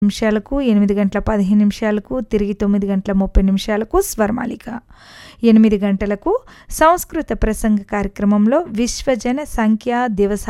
నిమిషాలకు ఎనిమిది గంటల పదిహేను నిమిషాలకు తిరిగి తొమ్మిది గంటల ముప్పై నిమిషాలకు స్వరమాలిక ఎనిమిది గంటలకు సంస్కృత ప్రసంగ కార్యక్రమంలో విశ్వజన సంఖ్యా దివస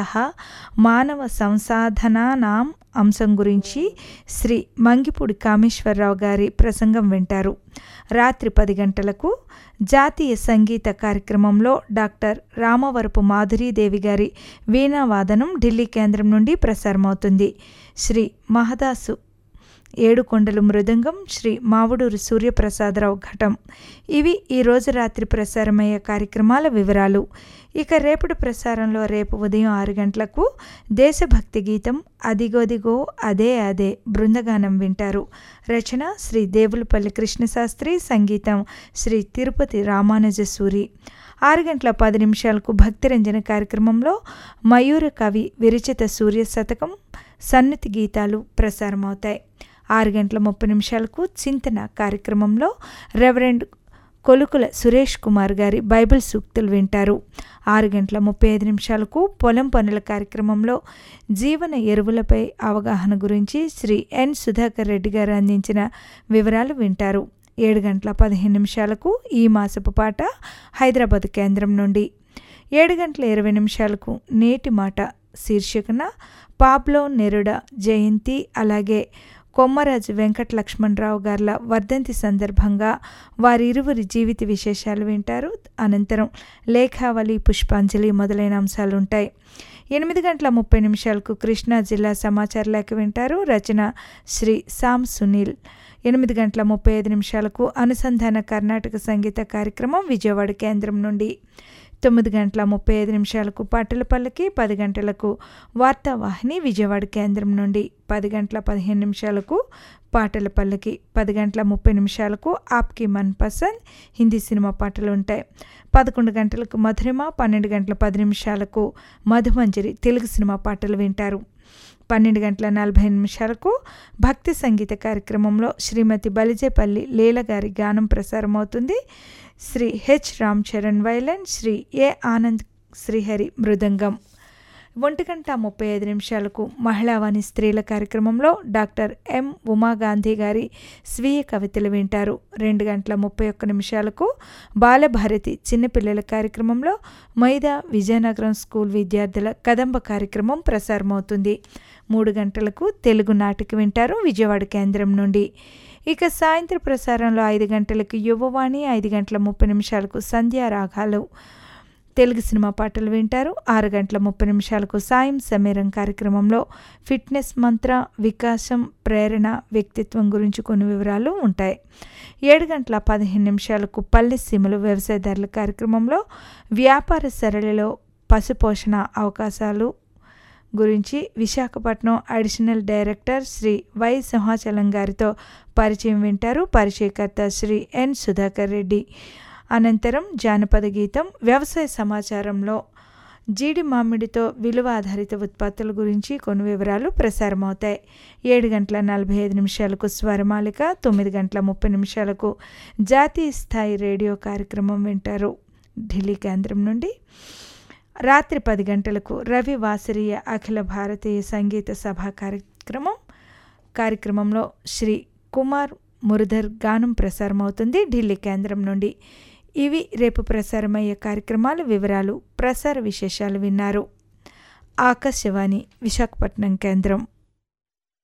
మానవ సంసాధనానాం అంశం గురించి శ్రీ మంగిపూడి కామేశ్వరరావు గారి ప్రసంగం వింటారు రాత్రి పది గంటలకు జాతీయ సంగీత కార్యక్రమంలో డాక్టర్ రామవరపు మాధురీదేవి గారి వీణావాదనం ఢిల్లీ కేంద్రం నుండి ప్రసారమవుతుంది శ్రీ మహదాసు ఏడుకొండలు మృదంగం శ్రీ మావుడూరు సూర్యప్రసాదరావు ఘటం ఇవి ఈరోజు రాత్రి ప్రసారమయ్యే కార్యక్రమాల వివరాలు ఇక రేపటి ప్రసారంలో రేపు ఉదయం ఆరు గంటలకు దేశభక్తి గీతం అదిగోదిగో అదే అదే బృందగానం వింటారు రచన శ్రీ దేవులపల్లి కృష్ణశాస్త్రి సంగీతం శ్రీ తిరుపతి రామానుజ సూరి ఆరు గంటల పది నిమిషాలకు భక్తిరంజన కార్యక్రమంలో మయూర కవి విరచిత సూర్య శతకం సన్నితి గీతాలు ప్రసారమవుతాయి ఆరు గంటల ముప్పై నిమిషాలకు చింతన కార్యక్రమంలో రెవరెండ్ కొలుకుల సురేష్ కుమార్ గారి బైబిల్ సూక్తులు వింటారు ఆరు గంటల ముప్పై ఐదు నిమిషాలకు పొలం పనుల కార్యక్రమంలో జీవన ఎరువులపై అవగాహన గురించి శ్రీ ఎన్ సుధాకర్ రెడ్డి గారు అందించిన వివరాలు వింటారు ఏడు గంటల పదిహేను నిమిషాలకు ఈ మాసపు పాట హైదరాబాద్ కేంద్రం నుండి ఏడు గంటల ఇరవై నిమిషాలకు నేటి మాట శీర్షికన పాబ్లో నెరుడ జయంతి అలాగే కొమ్మరాజు వెంకట లక్ష్మణరావు గార్ల వర్ధంతి సందర్భంగా వారిరువురి జీవిత విశేషాలు వింటారు అనంతరం లేఖావళి పుష్పాంజలి మొదలైన అంశాలు ఉంటాయి ఎనిమిది గంటల ముప్పై నిమిషాలకు కృష్ణా జిల్లా సమాచార లేఖ వింటారు రచన శ్రీ సామ్ సునీల్ ఎనిమిది గంటల ముప్పై ఐదు నిమిషాలకు అనుసంధాన కర్ణాటక సంగీత కార్యక్రమం విజయవాడ కేంద్రం నుండి తొమ్మిది గంటల ముప్పై ఐదు నిమిషాలకు పాటల పల్లకి పది గంటలకు వార్తావాహిని విజయవాడ కేంద్రం నుండి పది గంటల పదిహేను నిమిషాలకు పాటల పల్లకి పది గంటల ముప్పై నిమిషాలకు ఆప్కి మన్ పసంద్ హిందీ సినిమా పాటలు ఉంటాయి పదకొండు గంటలకు మధురిమ పన్నెండు గంటల పది నిమిషాలకు మధుమంజరి తెలుగు సినిమా పాటలు వింటారు పన్నెండు గంటల నలభై నిమిషాలకు భక్తి సంగీత కార్యక్రమంలో శ్రీమతి బలిజేపల్లి లీల గారి గానం ప్రసారమవుతుంది Shri H Ram Charan violin Shri A Anand Srihari మృదంగం ఒంటి గంట ముప్పై ఐదు నిమిషాలకు మహిళావాణి స్త్రీల కార్యక్రమంలో డాక్టర్ ఎం ఉమాగాంధీ గారి స్వీయ కవితలు వింటారు రెండు గంటల ముప్పై ఒక్క నిమిషాలకు బాలభారతి చిన్నపిల్లల కార్యక్రమంలో మైదా విజయనగరం స్కూల్ విద్యార్థుల కదంబ కార్యక్రమం ప్రసారమవుతుంది మూడు గంటలకు తెలుగు నాటిక వింటారు విజయవాడ కేంద్రం నుండి ఇక సాయంత్రం ప్రసారంలో ఐదు గంటలకు యువవాణి ఐదు గంటల ముప్పై నిమిషాలకు సంధ్యా రాగాలు తెలుగు సినిమా పాటలు వింటారు ఆరు గంటల ముప్పై నిమిషాలకు సాయం సమీరం కార్యక్రమంలో ఫిట్నెస్ మంత్ర వికాసం ప్రేరణ వ్యక్తిత్వం గురించి కొన్ని వివరాలు ఉంటాయి ఏడు గంటల పదిహేను నిమిషాలకు పల్లె సీమలు వ్యవసాయదారుల కార్యక్రమంలో వ్యాపార సరళిలో పశుపోషణ అవకాశాలు గురించి Visakhapatnam additional director Shri Y Simhachalam గారితో పరిచయం వింటారు పరిచయకర్త శ్రీ ఎన్ సుధాకర్ రెడ్డి అనంతరం జానపద గీతం వ్యవసాయ సమాచారంలో జీడి మామిడితో విలువ ఆధారిత ఉత్పత్తుల గురించి కొన్ని వివరాలు ప్రసారమవుతాయి ఏడు గంటల నలభై ఐదు నిమిషాలకు స్వరమాలిక తొమ్మిది గంటల ముప్పై నిమిషాలకు జాతీయ స్థాయి రేడియో కార్యక్రమం వింటారు ఢిల్లీ కేంద్రం నుండి రాత్రి పది గంటలకు రవి వాసరీయ అఖిల భారతీయ సంగీత సభ కార్యక్రమం కార్యక్రమంలో శ్రీ కుమార్ మురధర్ గానం ప్రసారమవుతుంది ఢిల్లీ కేంద్రం నుండి ఇవి రేపు ప్రసారమయ్యే కార్యక్రమాల వివరాలు ప్రసార విశేషాలు విన్నారు ఆకాశవాణి విశాఖపట్నం కేంద్రం